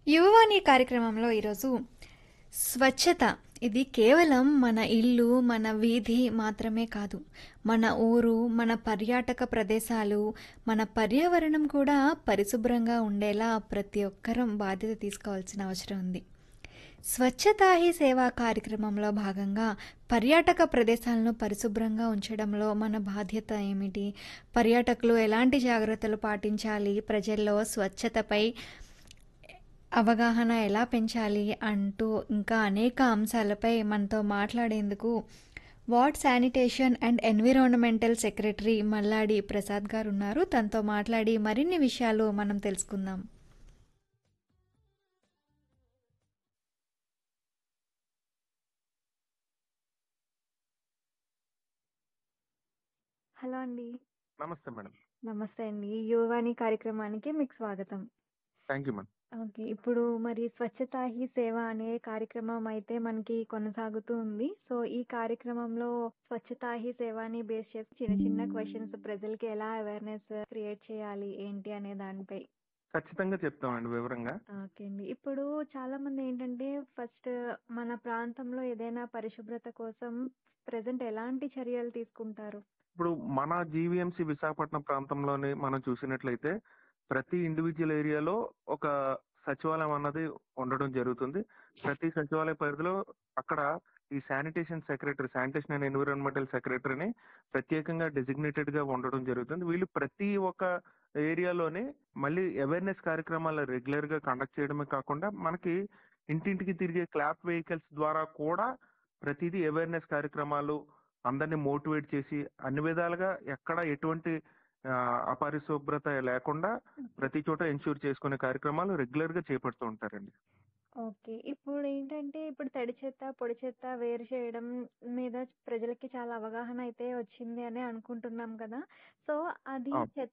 యువవాణి కార్యక్రమంలో ఈరోజు స్వచ్ఛత ఇది కేవలం మన ఇల్లు మన వీధి మాత్రమే కాదు మన ఊరు మన పర్యాటక ప్రదేశాలు మన పర్యావరణం కూడా పరిశుభ్రంగా ఉండేలా ప్రతి ఒక్కరం బాధ్యత తీసుకోవాల్సిన అవసరం ఉంది స్వచ్ఛతా హీ సేవా కార్యక్రమంలో భాగంగా పర్యాటక ప్రదేశాలను పరిశుభ్రంగా ఉంచడంలో మన బాధ్యత ఏమిటి పర్యాటకులు ఎలాంటి జాగ్రత్తలు పాటించాలి ప్రజల్లో స్వచ్ఛతపై అవగాహన ఎలా పెంచాలి అంటూ ఇంకా అనేక అంశాలపై మనతో మాట్లాడేందుకు ward sanitation and environmental secretary Malladi Prasad garu ఉన్నారు తనతో మాట్లాడి మరిన్ని విషయాలు మనం తెలుసుకుందాం హలో అండి నమస్తే మేడం నమస్తే అండి యువవాణి కార్యక్రమానికి మీకు స్వాగతం థ్యాంక్ యూ మేడం ఓకే ఇప్పుడు మరి స్వచ్ఛతా హీ సేవ అనే కార్యక్రమం అయితే మనకి కొనసాగుతూ ఉంది సో ఈ కార్యక్రమంలో స్వచ్ఛతా హీ సేవని బేస్ చేసి చిన్న చిన్న క్వశ్చన్స్ ప్రజలకి ఎలా అవేర్నెస్ క్రియేట్ చేయాలి ఏంటి అనే దానిపై ఖచ్చితంగా చెప్తామండి వివరంగా ఓకే అండి ఇప్పుడు చాలా మంది ఏంటంటే ఫస్ట్ మన ప్రాంతంలో ఏదైనా పరిశుభ్రత కోసం ప్రజెంట్ ఎలాంటి చర్యలు తీసుకుంటారు ఇప్పుడు మన జీవీఎంసీ విశాఖపట్నం ప్రాంతంలోని మనం చూసినట్లయితే ప్రతి ఇండివిజువల్ ఏరియాలో ఒక సచివాలయం అన్నది ఉండడం జరుగుతుంది ప్రతి సచివాలయ పరిధిలో అక్కడ ఈ sanitation secretary sanitation and environmental సెక్రటరీని ప్రత్యేకంగా డెసిగ్నేటెడ్ గా ఉండడం జరుగుతుంది వీళ్ళు ప్రతి ఒక్క ఏరియాలోనే మళ్ళీ అవేర్నెస్ కార్యక్రమాలు రెగ్యులర్ గా కండక్ట్ చేయడమే కాకుండా మనకి ఇంటింటికి తిరిగే క్లాప్ వెహికల్స్ ద్వారా కూడా ప్రతిదీ అవేర్నెస్ కార్యక్రమాలు అందరినీ మోటివేట్ చేసి అన్ని విధాలుగా ఎక్కడ ఎటువంటి ఆ, అపరిశుభ్రత లేకుండా ప్రతి చోట ఎన్ష్యూర్ చేసుకునే కార్యక్రమాలు రెగ్యులర్ గా చేపడుతూ ఉంటారండి ఓకే ఇప్పుడు ఏంటంటే ఇప్పుడు తడి చెత్త పొడి చెత్త వేరు చేయడం మీద ప్రజలకి చాలా అవగాహన అయితే వచ్చింది అని అనుకుంటున్నాం కదా సో అది అవును. చెత్త